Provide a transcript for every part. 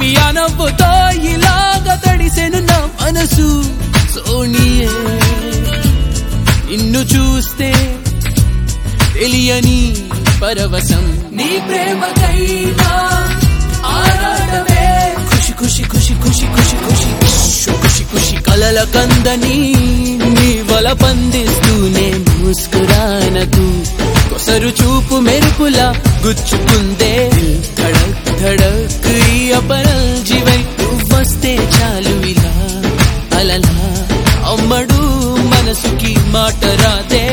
తీపి అనవ్వుతో ఇలాగ తడిసెను నా మనసు సోనియే నిన్ను చూస్తే తెలియని పరవశం నీ ప్రేమకైనా ఆరాటమే ఖుషి ఖుషి ఖుషి ఖుషి ఖుషి ఖుషి ఖుషి ఖుషి కలల కందని నీ వల పందిస్తూనే ముస్కురానకు కొసరు చూపు మెరుపులా గుచ్చుకుందే దిల్ ధడక్ ధడక్ ఈ అపరల్ జీవై వస్తే చాలు ఇలా అలలా అమ్మడు మనసుకి మాట రాదే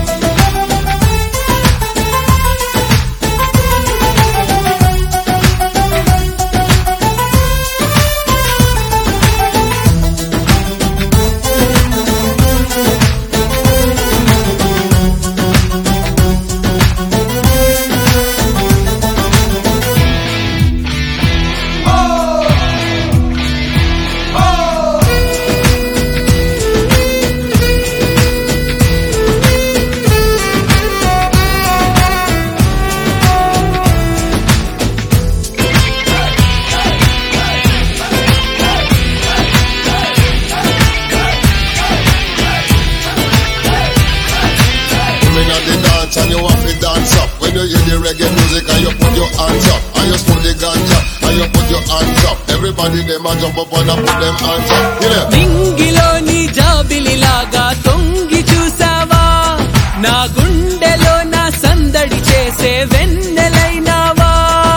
Women at the dance and you have to dance up. When you hear the reggae music and you put your hands up. And you smoke the ganja and you put your hands up. Everybody them a jump up and a put them hands up. Yeah. నింగిలోని జాబిలిలాగా తొంగి చూసావా నా గుండెలో నా సందడి చేసే వెన్నెలైనావా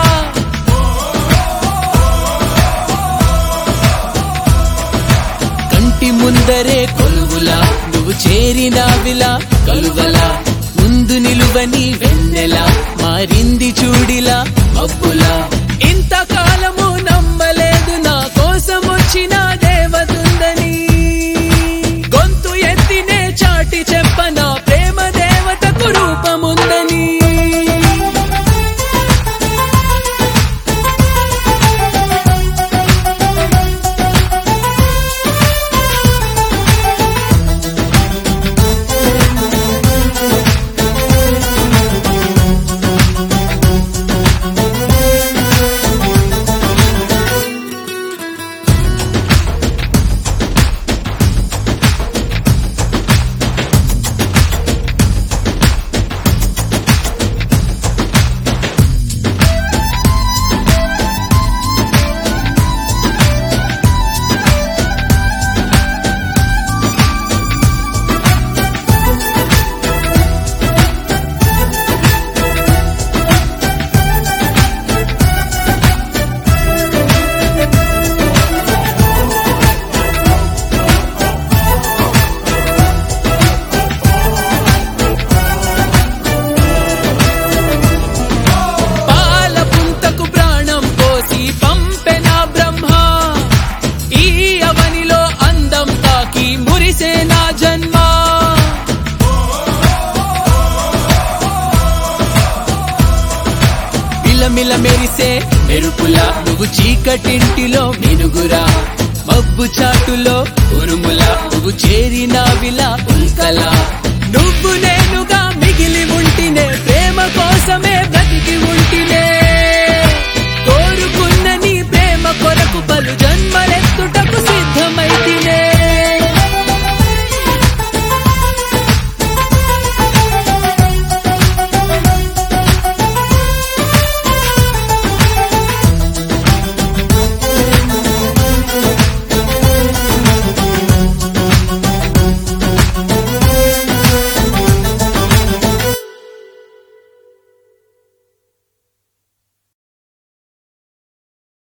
కంటి ముందరే కొలువులా నువ్వు చేరినావిలా కలువలా ముందు నిలువని వెన్నెలా మారింది చూడిలా మబ్బులా ఇంతకాలము నమ్మలేదు నా కోసం వచ్చిన దేవతుందని గొంతు ఎత్తినే చాటి చెప్పన ప్రేమ దేవతకు రూపముందని పాల పుంతకు ప్రాణం పోసి పంపెన బ్రహ్మ ఈ అవనిలో అందం తాకి మురిసే నా జన్మ మిలమిల మెరిసే మెరుపులా నువ్వు చీకటింటిలో వెనుగురా మబ్బు చాటులో ఉరుములా నువ్వు చేరినావిలా ఉల్కలా నువ్వు నేనుగా మిగిలి ఉంటినే ప్రేమ కోసమే బ్రతికి ఉంటినే